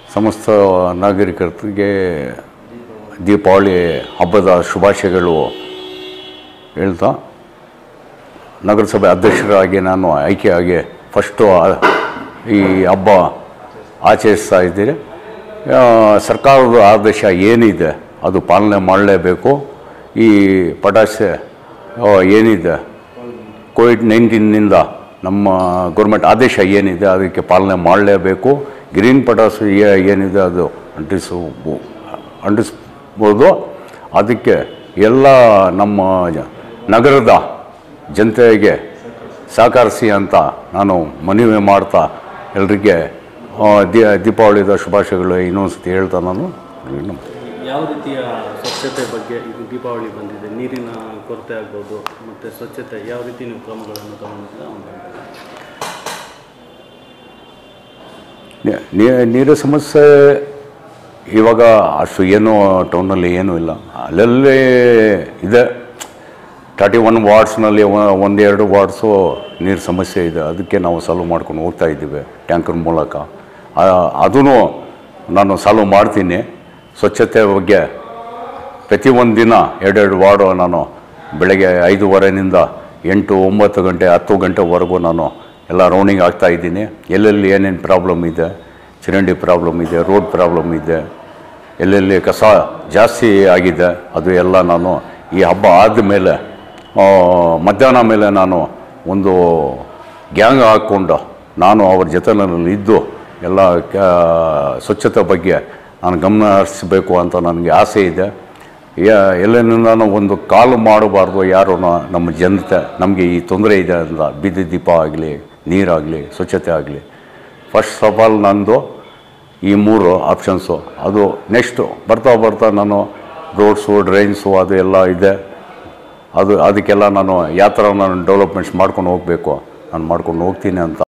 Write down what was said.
ಸಮಸ್ತ ನಾಗರಿಕರಿಗೆ ದೀಪಾವಳಿ ಹಬ್ಬದ ಶುಭಾಶಯಗಳು ಹೇಳ್ತಾ ನಗರಸಭೆ ಅಧ್ಯಕ್ಷರಾಗಿ ನಾನು ಆಯ್ಕೆಯಾಗಿ ಫಸ್ಟು ಆ- ಈ ಹಬ್ಬ ಆಚರಿಸ್ತಾ ಇದ್ದೀರಿ ಆ, ಸರ್ಕಾರದ ಆದೇಶ ಏನಿದೆ ಅದು ಪಾಲನೆ ಮಾಡಲೇಬೇಕು ಈ ಪಟಾಸೆ ಆ, ಏನಿದೆ ಕೋವಿಡ್ ನೈನ್ಟೀನ್ನಿಂದ ನಮ್ಮ ಗೌರ್ಮೆಂಟ್ ಆದೇಶ ಏನಿದೆ ಅದಕ್ಕೆ ಪಾಲನೆ ಮಾಡಲೇಬೇಕು ಗ್ರೀನ್ ಪಟಾಸು ಏ- ಏನಿದೆ ಅದು ಅಂಟಿಸು ಅಂಟಿಸ್ಬೋದು ಅದಕ್ಕೆ ಎಲ್ಲ ನಮ್ಮ ಜ- ನಗರದ ಜನತೆಗೆ ಸಹಕರಿಸಿ ಅಂತ ನಾನು ಮನವಿ ಮಾಡ್ತಾ ಎಲ್ರಿಗೆ ಆ, ದಿ- ದೀಪಾವಳಿದ ಶುಭಾಶಯಗಳು ಇನ್ನೊಂದ್ಸತಿ ಹೇಳ್ತಾ ನಾನು ಇನ್ನು ಯಾವ ರೀತಿಯ ಸ್ವಚ್ಛತೆ ಬಗ್ಗೆ ಇದು ದೀಪಾವಳಿ ಬಂದಿದೆ ನೀರಿನ ಕೊರತೆ ಆಗ್ಬೋದು ಮತ್ತು ಸ್ವಚ್ಛತೆ ಯಾವ ರೀತಿ ನೀವು ಕ್ರಮಗಳನ್ನು ತಗೊಂಡಿದ್ದೀರಾ ಒಂದು ನೀ- ನೀ- ನೀರಿನ ಸಮಸ್ಯೆ ಇವಾಗ ಅಷ್ಟು ಏನು ಟೌನಲ್ಲಿ ಏನೂ ಇಲ್ಲ ಅಲ್ಲಲ್ಲೇ ಇದೆ ತರ್ಟಿ ಒನ್ ವಾರ್ಡ್ಸ್ನಲ್ಲಿ ಒಂದೆರಡು ವಾರ್ಡ್ಸು ನೀರು ಸಮಸ್ಯೆ ಇದೆ ಅದಕ್ಕೆ ನಾವು ಸಾಲ್ವ್ ಮಾಡ್ಕೊಂಡು ಹೋಗ್ತಾ ಇದ್ದೀವಿ ಟ್ಯಾಂಕರ್ ಮೂಲಕ ಅದೂ ನಾನು ಸಾಲ್ವ್ ಮಾಡ್ತೀನಿ ಸ್ವಚ್ಛತೆ ಬಗ್ಗೆ ಪ್ರತಿಯೊಂದು ದಿನ ಎರಡೆರಡು ವಾರ್ಡು ನಾನು ಬೆಳಗ್ಗೆ ಐದೂವರೆನಿಂದ ಎಂಟು ಒಂಬತ್ತು ಗಂಟೆ ಹತ್ತು ಗಂಟೆವರೆಗೂ ನಾನು ಎಲ್ಲ ರೌಂಡಿಂಗ್ ಆಗ್ತಾ ಇದ್ದೀನಿ ಎಲ್ಲೆಲ್ಲಿ ಏನೇನು ಪ್ರಾಬ್ಲಮ್ ಇದೆ ಚರಂಡಿ ಪ್ರಾಬ್ಲಮ್ ಇದೆ ರೋಡ್ ಪ್ರಾಬ್ಲಮ್ ಇದೆ ಎಲ್ಲೆಲ್ಲಿ ಕಸ ಜಾಸ್ತಿ ಆಗಿದೆ ಅದು ಎಲ್ಲ ನಾನು ಈ ಹಬ್ಬ ಆದಮೇಲೆ ಮಧ್ಯಾಹ್ನ ಮೇಲೆ ನಾನು ಒಂದು ಗ್ಯಾಂಗ್ ಹಾಕ್ಕೊಂಡು ನಾನು ಅವ್ರ ಜೊತೆನಲ್ಲಿ ಇದ್ದು ಎಲ್ಲ ಕ- ಸ್ವಚ್ಛತೆ ಬಗ್ಗೆ ನಾನು ಗಮನ ಹರಿಸಬೇಕು ಅಂತ ನನಗೆ ಆಸೆ ಇದೆ ಯ- ಎಲ್ಲೆಲ್ಲಿಂದನೂ ಒಂದು ಕಾಲು ಮಾಡಬಾರ್ದು ಯಾರು ನಮ್ಮ ಜನತೆ ನಮಗೆ ಈ ತೊಂದರೆ ಇದೆ ಅಂತ ಬೀದಿ ದೀಪ ಆಗಲಿ ನೀರಾಗಲಿ ಸ್ವಚ್ಛತೆ ಆಗಲಿ ಫಸ್ಟ್ ಆಫ್ ಆಲ್ ನಂದು ಈ ಮೂರು ಆಪ್ಷನ್ಸು ಅದು ನೆಕ್ಸ್ಟು ಬರ್ತಾ ಬರ್ತಾ ನಾನು ರೋಡ್ಸು ಡ್ರೈನ್ಸು ಅದು ಎಲ್ಲ ಇದೆ ಅದು ಅದಕ್ಕೆಲ್ಲ ನಾನು ಯಾವ ಥರ ನಾನು ಡೆವಲಪ್ಮೆಂಟ್ಸ್ ಮಾಡ್ಕೊಂಡು ಹೋಗಬೇಕು ನಾನು ಮಾಡ್ಕೊಂಡು ಹೋಗ್ತೀನಿ ಅಂತ